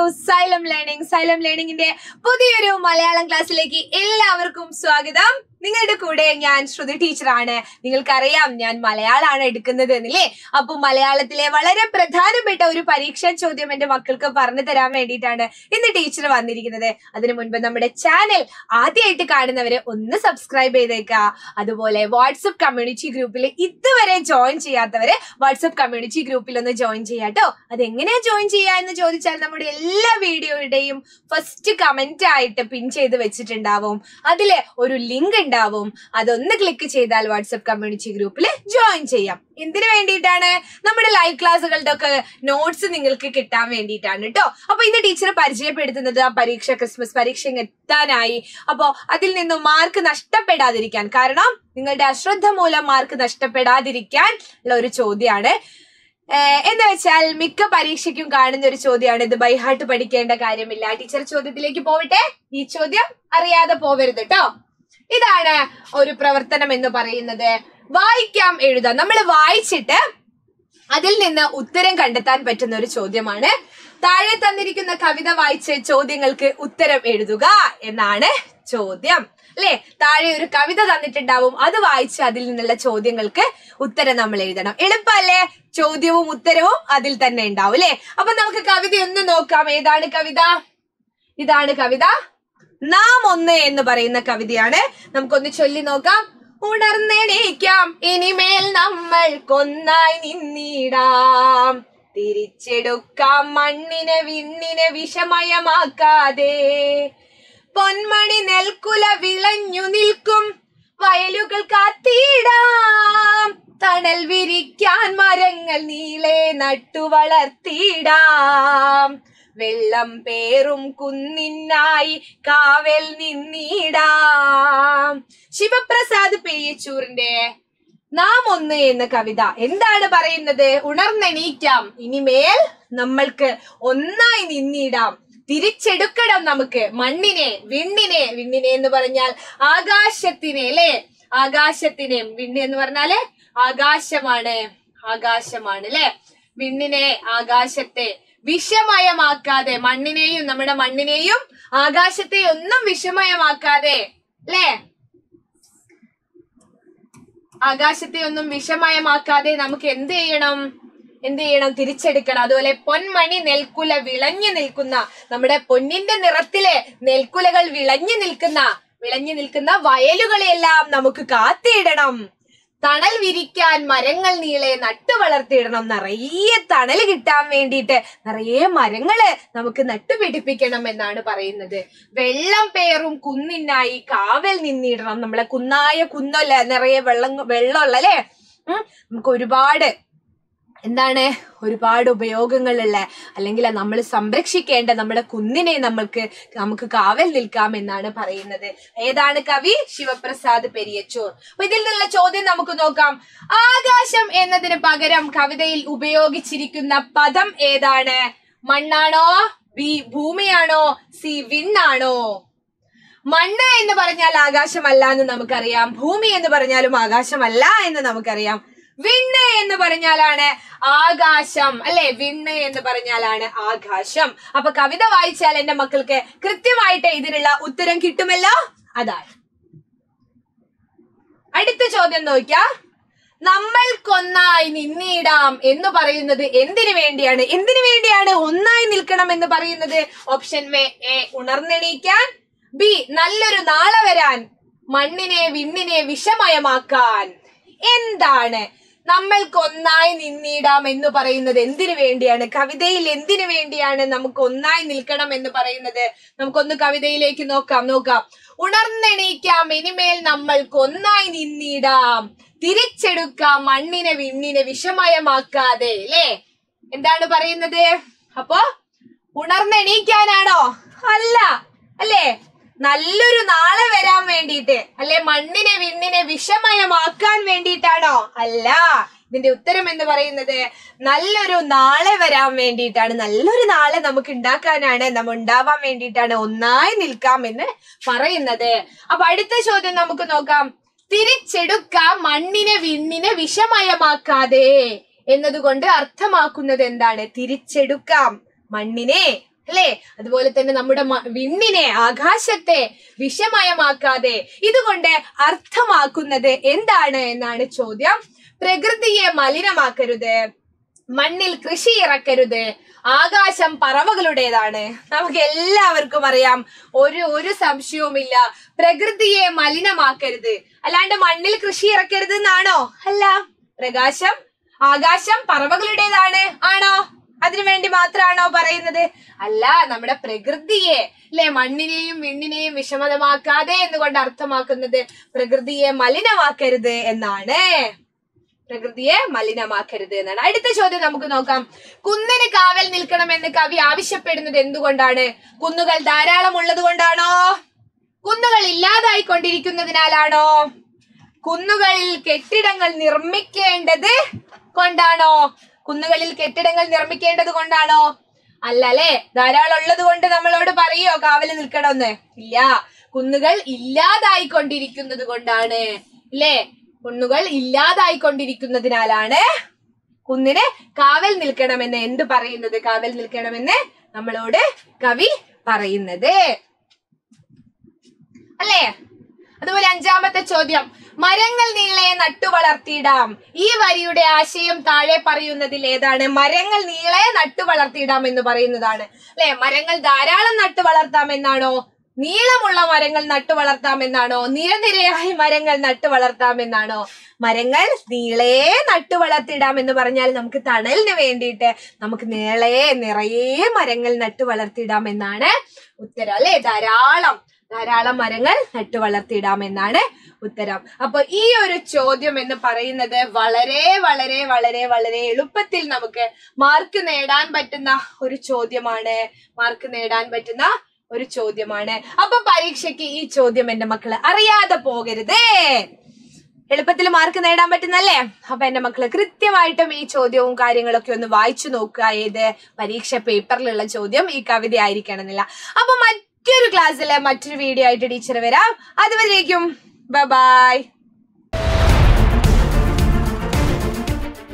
xylem learning xylem ലേണിംഗിന്റെ പുതിയൊരു മലയാളം ക്ലാസ്സിലേക്ക് എല്ലാവർക്കും സ്വാഗതം നിങ്ങളുടെ കൂടെ ഞാൻ ശ്രുതി ടീച്ചറാണ് നിങ്ങൾക്കറിയാം ഞാൻ മലയാളമാണ് എടുക്കുന്നത് എന്നില്ലേ അപ്പൊ മലയാളത്തിലെ വളരെ പ്രധാനപ്പെട്ട ഒരു പരീക്ഷാ ചോദ്യം എന്റെ മക്കൾക്ക് പറഞ്ഞു തരാൻ വേണ്ടിയിട്ടാണ് ഇന്ന് ടീച്ചർ വന്നിരിക്കുന്നത് അതിനു മുൻപ് നമ്മുടെ ചാനൽ ആദ്യമായിട്ട് കാണുന്നവര് ഒന്ന് സബ്സ്ക്രൈബ് ചെയ്തേക്കുക അതുപോലെ വാട്സപ്പ് കമ്മ്യൂണിറ്റി ഗ്രൂപ്പിൽ ഇതുവരെ ജോയിൻ ചെയ്യാത്തവര് വാട്സപ്പ് കമ്മ്യൂണിറ്റി ഗ്രൂപ്പിൽ ഒന്ന് ജോയിൻ ചെയ്യാട്ടോ അതെങ്ങനെയാ ജോയിൻ ചെയ്യുക എന്ന് ചോദിച്ചാൽ നമ്മുടെ എല്ലാ വീഡിയോയുടെയും ഫസ്റ്റ് കമന്റ് ആയിട്ട് പിൻ ചെയ്ത് വെച്ചിട്ടുണ്ടാവും അതില് ഒരു ലിങ്ക് ഉണ്ടാവും അതൊന്ന് ക്ലിക്ക് ചെയ്താൽ വാട്സപ്പ് കമ്മ്യൂണിറ്റി ഗ്രൂപ്പിൽ ജോയിൻ ചെയ്യാം എന്തിനു വേണ്ടിയിട്ടാണ് നമ്മുടെ ലൈവ് ക്ലാസ്സുകളുടെ ഒക്കെ നോട്ട്സ് നിങ്ങൾക്ക് കിട്ടാൻ വേണ്ടിയിട്ടാണ് കേട്ടോ അപ്പൊ ഇന്ന് ടീച്ചർ പരിചയപ്പെടുത്തുന്നത് ആ പരീക്ഷ ക്രിസ്മസ് പരീക്ഷ ഇങ്ങ് എത്താനായി അപ്പോ അതിൽ നിന്നും മാർക്ക് നഷ്ടപ്പെടാതിരിക്കാൻ കാരണം നിങ്ങളുടെ അശ്രദ്ധ മൂലം മാർക്ക് നഷ്ടപ്പെടാതിരിക്കാൻ ഉള്ള ഒരു ചോദ്യമാണ് ഏഹ് എന്ന് വെച്ചാൽ മിക്ക പരീക്ഷയ്ക്കും കാണുന്ന ഒരു ചോദ്യമാണ് ഇത് ബൈഹാർട്ട് പഠിക്കേണ്ട കാര്യമില്ല ടീച്ചർ ചോദ്യത്തിലേക്ക് പോവട്ടെ ഈ ചോദ്യം അറിയാതെ പോവരുത് കേട്ടോ ഇതാണ് ഒരു പ്രവർത്തനം എന്ന് പറയുന്നത് വായിക്കാം എഴുതാം നമ്മൾ വായിച്ചിട്ട് അതിൽ നിന്ന് ഉത്തരം കണ്ടെത്താൻ പറ്റുന്ന ഒരു ചോദ്യമാണ് താഴെ തന്നിരിക്കുന്ന കവിത വായിച്ച് ചോദ്യങ്ങൾക്ക് ഉത്തരം എഴുതുക എന്നാണ് ചോദ്യം അല്ലെ താഴെ ഒരു കവിത തന്നിട്ടുണ്ടാവും അത് വായിച്ച് അതിൽ നിന്നുള്ള ചോദ്യങ്ങൾക്ക് ഉത്തരം നമ്മൾ എഴുതണം എളുപ്പല്ലേ ചോദ്യവും ഉത്തരവും അതിൽ തന്നെ ഉണ്ടാവും അല്ലെ അപ്പൊ നമുക്ക് കവിത ഒന്ന് നോക്കാം ഏതാണ് കവിത ഇതാണ് കവിത നാം ഒന്ന് എന്ന് പറയുന്ന കവിതയാണ് നമുക്കൊന്ന് ചൊല്ലി നോക്കാം ഉണർന്നെണീക്കാം ഇനിമേൽ നമ്മൾ കൊന്നായി നിന്നിടാം തിരിച്ചെടുക്കാം മണ്ണിനെ വിണ്ണിനെ വിഷമയമാക്കാതെ പൊന്മണി നെൽക്കുല വിളഞ്ഞു നിൽക്കും വയലുകൾ കാത്തിടാം തണൽ വിരിക്കാൻ മരങ്ങൾ നീളെ നട്ടു വളർത്തിടാം വെള്ളം പേറും കുന്നിനായി കാവൽ നിന്നിടാം ശിവപ്രസാദ് പെയ്യച്ചൂറിന്റെ നാം ഒന്ന് എന്ന കവിത എന്താണ് പറയുന്നത് ഉണർന്നെണീക്കാം ഇനിമേൽ നമ്മൾക്ക് ഒന്നായി നിന്നിടാം തിരിച്ചെടുക്കണം നമുക്ക് മണ്ണിനെ വിണ്ണിനെ വിണ്ണിനെ എന്ന് പറഞ്ഞാൽ ആകാശത്തിനെ അല്ലെ ആകാശത്തിനെ വിണ്ണ് എന്ന് പറഞ്ഞാല് ആകാശമാണ് ആകാശമാണ് അല്ലെ വിണ്ണിനെ ആകാശത്തെ വിഷമയമാക്കാതെ മണ്ണിനെയും നമ്മുടെ മണ്ണിനെയും ആകാശത്തെ ഒന്നും വിഷമയമാക്കാതെ അല്ലേ ആകാശത്തെ ഒന്നും വിഷമയമാക്കാതെ നമുക്ക് എന്ത് ചെയ്യണം എന്ത് ചെയ്യണം തിരിച്ചെടുക്കണം അതുപോലെ പൊന്മണി നെൽക്കുല വിളഞ്ഞു നിൽക്കുന്ന നമ്മുടെ പൊന്നിന്റെ നിറത്തിലെ നെൽക്കുലകൾ വിളഞ്ഞു നിൽക്കുന്ന വിളഞ്ഞു നിൽക്കുന്ന വയലുകളെല്ലാം നമുക്ക് കാത്തിടണം തണൽ വിരിക്കാൻ മരങ്ങൾ നീളെ നട്ടു വളർത്തിയിടണം നിറയെ തണൽ കിട്ടാൻ വേണ്ടിയിട്ട് നിറയെ മരങ്ങള് നമുക്ക് നട്ടുപിടിപ്പിക്കണം എന്നാണ് പറയുന്നത് വെള്ളം പേറും കുന്നിനായി കാവൽ നിന്നിടണം നമ്മളെ കുന്നായ കുന്നല്ല നിറയെ വെള്ളം വെള്ളമുള്ള അല്ലേ ഉം നമുക്ക് ഒരുപാട് എന്താണ് ഒരുപാട് ഉപയോഗങ്ങളുള്ള അല്ലെങ്കിൽ നമ്മൾ സംരക്ഷിക്കേണ്ട നമ്മുടെ കുന്നിനെ നമ്മൾക്ക് നമുക്ക് കാവൽ നിൽക്കാം എന്നാണ് പറയുന്നത് ഏതാണ് കവി ശിവപ്രസാദ് പെരിയച്ചൂർ അപ്പൊ ഇതിൽ നിന്നുള്ള ചോദ്യം നമുക്ക് നോക്കാം ആകാശം എന്നതിന് പകരം കവിതയിൽ ഉപയോഗിച്ചിരിക്കുന്ന പദം ഏതാണ് മണ്ണാണോ ബി ഭൂമിയാണോ സി വിണ്ണാണോ മണ്ണ് എന്ന് പറഞ്ഞാൽ ആകാശമല്ല എന്ന് നമുക്കറിയാം ഭൂമി എന്ന് പറഞ്ഞാലും ആകാശമല്ല എന്ന് നമുക്കറിയാം വിണ്ണ് എന്ന് പറഞ്ഞാലാണ് ആകാശം അല്ലെ വിണ്ണ് എന്ന് പറഞ്ഞാലാണ് ആകാശം അപ്പൊ കവിത വായിച്ചാൽ എന്റെ മക്കൾക്ക് കൃത്യമായിട്ട് ഇതിനുള്ള ഉത്തരം കിട്ടുമല്ലോ അതാണ് അടുത്ത ചോദ്യം നോക്കിയാ നമ്മൾക്കൊന്നായി നിന്നിടാം എന്ന് പറയുന്നത് എന്തിനു വേണ്ടിയാണ് എന്തിനു വേണ്ടിയാണ് ഒന്നായി നിൽക്കണം എന്ന് പറയുന്നത് ഓപ്ഷൻ എ ഉണർന്നെണീക്കാൻ ബി നല്ലൊരു നാളെ വരാൻ മണ്ണിനെ വിണ്ണിനെ വിഷമയമാക്കാൻ എന്താണ് നമ്മൾക്ക് ഒന്നായി നിന്നിടാം എന്ന് പറയുന്നത് എന്തിനു വേണ്ടിയാണ് കവിതയിൽ എന്തിനു വേണ്ടിയാണ് നമുക്ക് ഒന്നായി നിൽക്കണം എന്ന് പറയുന്നത് നമുക്കൊന്ന് കവിതയിലേക്ക് നോക്കാം നോക്കാം ഉണർന്നെണീക്കാം ഇനിമേൽ നമ്മൾക്ക് ഒന്നായി നിന്നിടാം തിരിച്ചെടുക്കാം മണ്ണിനെ വിണ്ണിനെ വിഷമയമാക്കാതെ അല്ലേ എന്താണ് പറയുന്നത് അപ്പോ ഉണർന്നെണീക്കാനാണോ അല്ല അല്ലേ നല്ലൊരു നാളെ വരാൻ വേണ്ടിയിട്ട് അല്ലെ മണ്ണിനെ വിണ്ണിനെ വിഷമയമാക്കാൻ വേണ്ടിയിട്ടാണോ അല്ല ഇതിന്റെ ഉത്തരം എന്ന് പറയുന്നത് നല്ലൊരു നാളെ വരാൻ വേണ്ടിയിട്ടാണ് നല്ലൊരു നാളെ നമുക്ക് ഉണ്ടാക്കാനാണ് നമ്മ ഉണ്ടാവാൻ വേണ്ടിയിട്ടാണ് ഒന്നായി നിൽക്കാം എന്ന് പറയുന്നത് അപ്പൊ അടുത്ത ചോദ്യം നമുക്ക് നോക്കാം തിരിച്ചെടുക്കാം മണ്ണിനെ വിണ്ണിനെ വിഷമയമാക്കാതെ എന്നതുകൊണ്ട് അർത്ഥമാക്കുന്നത് എന്താണ് തിരിച്ചെടുക്കാം മണ്ണിനെ അല്ലേ അതുപോലെ തന്നെ നമ്മുടെ മ- വിണ്ണിനെ ആകാശത്തെ വിഷമയമാക്കാതെ ഇതുകൊണ്ട് അർത്ഥമാക്കുന്നത് എന്താണ് എന്നാണ് ചോദ്യം പ്രകൃതിയെ മലിനമാക്കരുത് മണ്ണിൽ കൃഷി ഇറക്കരുത് ആകാശം പറവകളുടേതാണ് നമുക്ക് എല്ലാവർക്കും അറിയാം ഒരു ഒരു സംശയവുമില്ല പ്രകൃതിയെ മലിനമാക്കരുത് അല്ലാണ്ട് മണ്ണിൽ കൃഷി ഇറക്കരുത് എന്നാണോ അല്ല പ്രകാശം ആകാശം പറവകളുടേതാണ് ആണോ അതിനു വേണ്ടി മാത്രമാണോ പറയുന്നത് അല്ല നമ്മുടെ പ്രകൃതിയെ അല്ലെ മണ്ണിനെയും വിണ്ണിനെയും വിഷമതമാക്കാതെ എന്നുകൊണ്ട് അർത്ഥമാക്കുന്നത് പ്രകൃതിയെ മലിനമാക്കരുത് എന്നാണ് പ്രകൃതിയെ മലിനമാക്കരുത് എന്നാണ് അടുത്ത ചോദ്യം നമുക്ക് നോക്കാം കുന്നിന് കാവൽ നിൽക്കണമെന്ന് കവി ആവശ്യപ്പെടുന്നത് എന്തുകൊണ്ടാണ് കുന്നുകൾ ധാരാളം ഉള്ളത് കൊണ്ടാണോ കുന്നുകൾ ഇല്ലാതായി കൊണ്ടിരിക്കുന്നതിനാലാണോ കുന്നുകളിൽ കെട്ടിടങ്ങൾ നിർമ്മിക്കേണ്ടത് കൊണ്ടാണോ കുന്നുകളിൽ കെട്ടിടങ്ങൾ നിർമ്മിക്കേണ്ടത് കൊണ്ടാണോ അല്ല അല്ലേ ധാരാളം ഉള്ളത് കൊണ്ട് നമ്മളോട് പറയോ കാവല് നിൽക്കണമെന്ന് ഇല്ല കുന്നുകൾ ഇല്ലാതായി കൊണ്ടിരിക്കുന്നത് കൊണ്ടാണ് ഇല്ലേ കുന്നുകൾ ഇല്ലാതായി കൊണ്ടിരിക്കുന്നതിനാലാണ് കുന്നിന് കാവൽ നിൽക്കണമെന്ന് എന്ത് പറയുന്നത് കാവൽ നിൽക്കണമെന്ന് നമ്മളോട് കവി പറയുന്നത് അല്ലേ അതുപോലെ അഞ്ചാമത്തെ ചോദ്യം മരങ്ങൾ നീളെ നട്ടു വളർത്തിയിടാം ഈ വരിയുടെ ആശയം താഴെ പറയുന്നതിൽ ഏതാണ് മരങ്ങൾ നീളെ നട്ടു വളർത്തിയിടാം എന്ന് പറയുന്നതാണ് അല്ലെ മരങ്ങൾ ധാരാളം നട്ടു വളർത്താം എന്നാണോ നീളമുള്ള മരങ്ങൾ നട്ടു വളർത്താം എന്നാണോ നിരനിരയായി മരങ്ങൾ നട്ടു വളർത്താം എന്നാണോ മരങ്ങൾ നീളെ നട്ടു വളർത്തിയിടാം എന്ന് പറഞ്ഞാൽ നമുക്ക് തണലിന് വേണ്ടിയിട്ട് നമുക്ക് നീളെ നിറയെ മരങ്ങൾ നട്ടു വളർത്തിയിടാം എന്നാണ് ഉത്തരം അല്ലെ ധാരാളം ധാരാളം മരങ്ങൾ നട്ടു വളർത്തിയിടാം എന്നാണ് ഉത്തരം അപ്പൊ ഈ ഒരു ചോദ്യം എന്ന് പറയുന്നത് വളരെ വളരെ വളരെ വളരെ എളുപ്പത്തിൽ നമുക്ക് മാർക്ക് നേടാൻ പറ്റുന്ന ഒരു ചോദ്യമാണ് മാർക്ക് നേടാൻ പറ്റുന്ന ഒരു ചോദ്യമാണ് അപ്പൊ പരീക്ഷയ്ക്ക് ഈ ചോദ്യം എന്റെ മക്കള് അറിയാതെ പോകരുതേ എളുപ്പത്തിൽ മാർക്ക് നേടാൻ പറ്റുന്നല്ലേ അപ്പൊ എന്റെ മക്കള് കൃത്യമായിട്ടും ഈ ചോദ്യവും കാര്യങ്ങളൊക്കെ ഒന്ന് വായിച്ചു നോക്കുക ഏത് പരീക്ഷ പേപ്പറിലുള്ള ചോദ്യം ഈ കവിത ആയിരിക്കണം എന്നില്ല അപ്പൊ മറ്റൊരു ക്ലാസ്സിലെ മറ്റൊരു വീഡിയോ ആയിട്ട് ടീച്ചർ വരാം അതുവരേക്കും ബൈ